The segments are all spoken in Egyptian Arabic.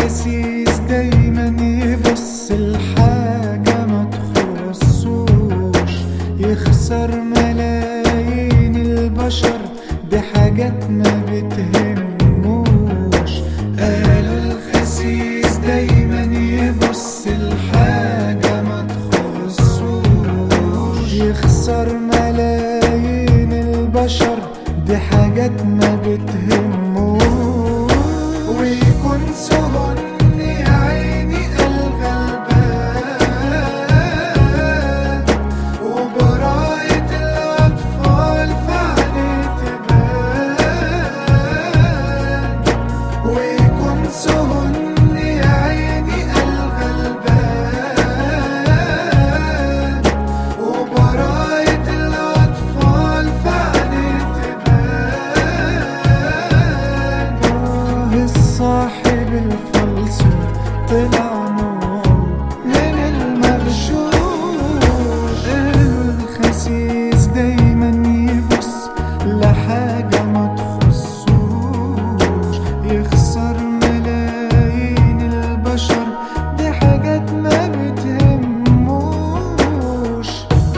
الخسيس دايما يبص الحاجة ما تخصوش يخسر ملايين البشر بحاجات ما بتهموش قالوا الخسيس دايما يبص الحاجة ما تخصوش يخسر ملايين البشر دي حاجات ما بتهموش ويكون سهن يا عيني الغلبان وبراءة الأطفال فعني تبان ويكون سهن يا عيني الغلبان وبراءة الأطفال فعني تبان آه الصاحب الفلسفي طلع نوعه من المغشوش الخسيس دايما يبص لحاجة ما تخصوش يخسر ملايين البشر دي حاجات ما بتهموش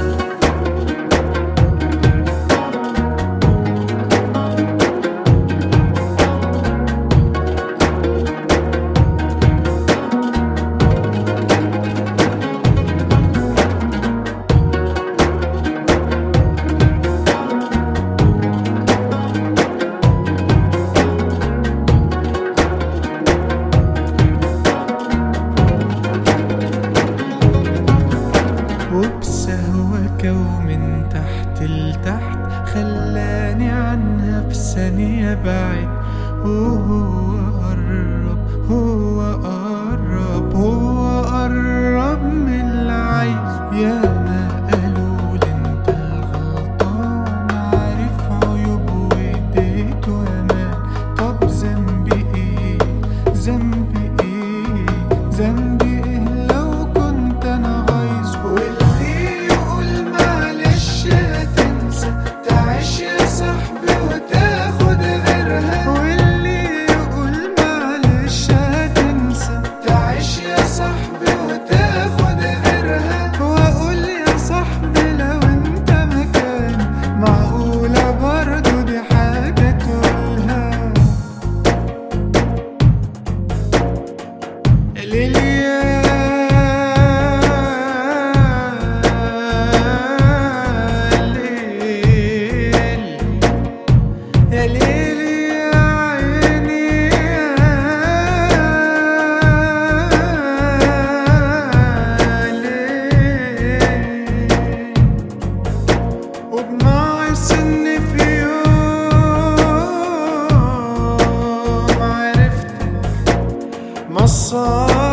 وبسهوكة ومن تحت لتحت خلاني عنها في ثانية بعيد وهو قرب هو قرب هو قرب من العيش يا ما قالوا لي انت الغلطان عارف عيوب واديته امان طب ذنبي ايه ذنبي ايه ذنبي ايه لو كنت انا غيظ واللي يقول معلش هتنسى تعيش يا صاحبي وتاخد غيرها واللي يقول معلش هتنسى تعيش يا صاحبي وتاخد غيرها واقول يا صاحبي لو انت مكاني معقولة برضو دي حاجة تقولها ليليا ليل يا ليل يا عيني يا ليل وبناقص ان في يوم عرفت مصار